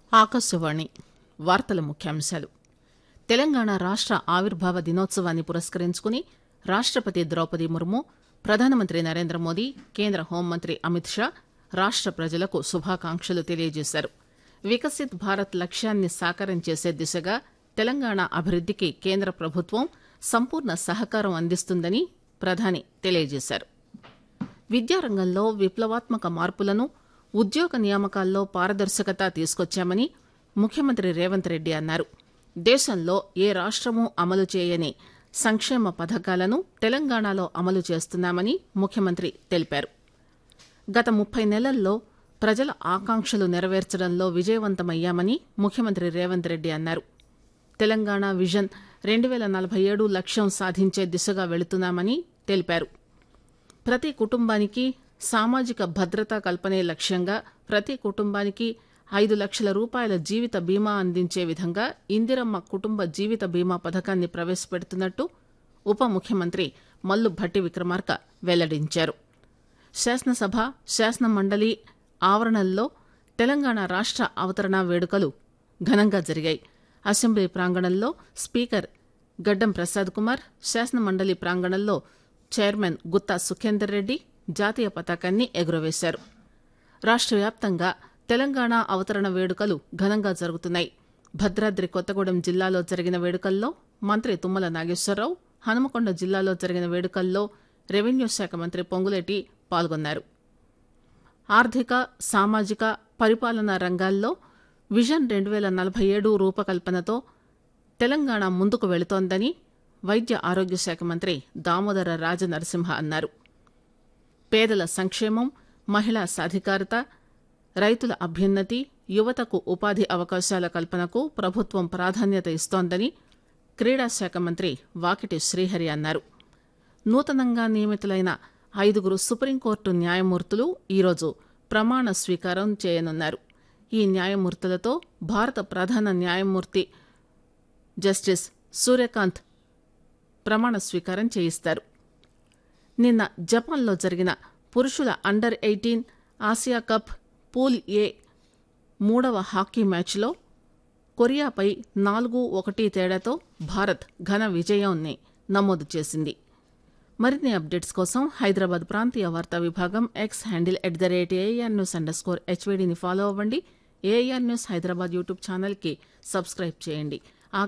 ఆకాశవాణి వార్తల ముఖ్యాంశాలు తెలంగాణ రాష్ట ఆవిర్భావ దినోత్సవాన్ని పురస్కరించుకుని రాష్టపతి ద్రౌపది ముర్ము ప్రధానమంత్రి నరేంద్ర మోదీ కేంద్ర హోంమంత్రి అమిత్ షా రాష్ట ప్రజలకు శుభాకాంక్షలు తెలియజేశారు వికసిత్ భారత్ లక్ష్యాన్ని సాకారం చేసే దిశగా తెలంగాణ అభివృద్దికి కేంద్ర ప్రభుత్వం సంపూర్ణ సహకారం అందిస్తుందని ప్రధాని తెలియజేశారు విద్యారంగంలో విప్లవాత్మక మార్పులను ఉద్యోగ నియామకాల్లో పారదర్శకత తీసుకొచ్చామని ముఖ్యమంత్రి రేవంత్ రెడ్డి అన్నారు దేశంలో ఏ రాష్టమూ అమలు చేయని సంక్షేమ పథకాలను తెలంగాణలో అమలు చేస్తున్నామని ముఖ్యమంత్రి తెలిపారు గత ముప్పై నెలల్లో ప్రజల ఆకాంక్షలు నెరవేర్చడంలో విజయవంతమయ్యామని ముఖ్యమంత్రి రేవంత్ రెడ్డి అన్నారు తెలంగాణ విజన్ రెండు పేల నలభై ఏడు లక్ష్యం సాధించే దిశగా వెళుతున్నామని తెలిపారు ప్రతి కుటుంబానికి సామాజిక భద్రత కల్పనే లక్ష్యంగా ప్రతి కుటుంబానికి ఐదు లక్షల రూపాయల జీవిత బీమా అందించే విధంగా ఇందిరమ్మ కుటుంబ జీవిత బీమా పథకాన్ని ప్రవేశపెడుతున్నట్టు ఉప ముఖ్యమంత్రి మల్లు భట్టి విక్రమార్క వెల్లడించారు శాసనసభ శాసన మండలి ఆవరణల్లో తెలంగాణ రాష్ట అవతరణ వేడుకలు ఘనంగా జరిగాయి అసెంబ్లీ ప్రాంగణంలో స్పీకర్ గడ్డం ప్రసాద్ కుమార్ శాసన మండలి ప్రాంగణంలో చైర్మన్ గుత్తా సుఖేందర్ రెడ్డి జాతీయ పతాకాన్ని ఎగురవేశారు రాష్ట వ్యాప్తంగా తెలంగాణ అవతరణ వేడుకలు ఘనంగా జరుగుతున్నాయి భద్రాద్రి కొత్తగూడెం జిల్లాలో జరిగిన వేడుకల్లో మంత్రి తుమ్మల నాగేశ్వరరావు హనుమకొండ జిల్లాలో జరిగిన వేడుకల్లో రెవెన్యూ శాఖ మంత్రి పొంగులేటి పాల్గొన్నారు ఆర్థిక సామాజిక పరిపాలనా రంగాల్లో విజన్ రెండు పేల నలభై ఏడు రూపకల్పనతో తెలంగాణ ముందుకు వెళుతోందని వైద్య ఆరోగ్య శాఖ మంత్రి దామోదర రాజనరసింహ అన్నారు పేదల సంక్షేమం మహిళా సాధికారత రైతుల అభ్యున్నతి యువతకు ఉపాధి అవకాశాల కల్పనకు ప్రభుత్వం ప్రాధాన్యత ఇస్తోందని క్రీడా శాఖ మంత్రి వాకిటి శ్రీహరి అన్నారు నూతనంగా నియమితులైన ఐదుగురు సుప్రీంకోర్టు న్యాయమూర్తులు ఈరోజు ప్రమాణ స్వీకారం చేయనున్నారు ఈ న్యాయమూర్తులతో భారత ప్రధాన న్యాయమూర్తి జస్టిస్ సూర్యకాంత్ ప్రమాణ స్వీకారం చేయిస్తారు నిన్న జపాన్లో జరిగిన పురుషుల under eighteen Asia cup pool A మూడవ హాకీ మ్యాచ్లో కొరియాపై నాలుగు ఒకటి తేడాతో భారత్ ఘన విజయాన్ని నమోదు చేసింది మరిన్ని అప్డేట్స్ కోసం హైదరాబాద్ ప్రాంతీయ వార్తా విభాగం X handle at the rate AR news underscore స్కోర్ హెచ్వీడీని ఫాలో అవ్వండి ఏఆర్ న్యూస్ హైదరాబాద్ యూట్యూబ్ ఛానల్కి సబ్స్క్రైబ్ చేయండి